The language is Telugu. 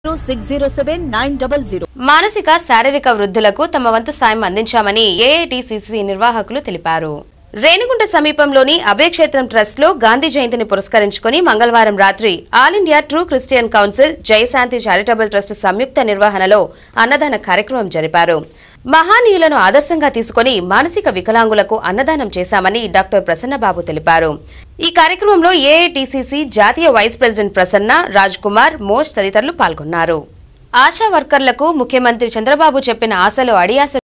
six zero seven nine double zero మానసిక శారీరక వృద్ధులకు తమ వంతు సాయం అందించామని ఏఐటిసిసి నిర్వాహకులు తెలిపారు రేణిగుంట సమీపంలోని అభయక్షేత్రం ట్రస్ట్ లో గాంధీ జయంతిని పురస్కరించుకుని మంగళవారం రాత్రి all India true Christian council Jayashanti charitable trust సంయుక్త నిర్వహణలో అన్నదాన కార్యక్రమం జరిపారు మహానీయులను ఆదర్శంగా తీసుకుని మానసిక వికలాంగులకు అన్నదానం చేశామని డాక్టర్ ప్రసన్నబాబు తెలిపారు ఈ కార్యక్రమంలో ఏఐటిసిసి జాతీయ వైస్ ప్రెసిడెంట్ ప్రసన్న రాజ్ కుమార్ మోష్ తదితరులు పాల్గొన్నారు ఆశా వర్కర్లకు ముఖ్యమంత్రి చంద్రబాబు చెప్పిన ఆశలు అడియాస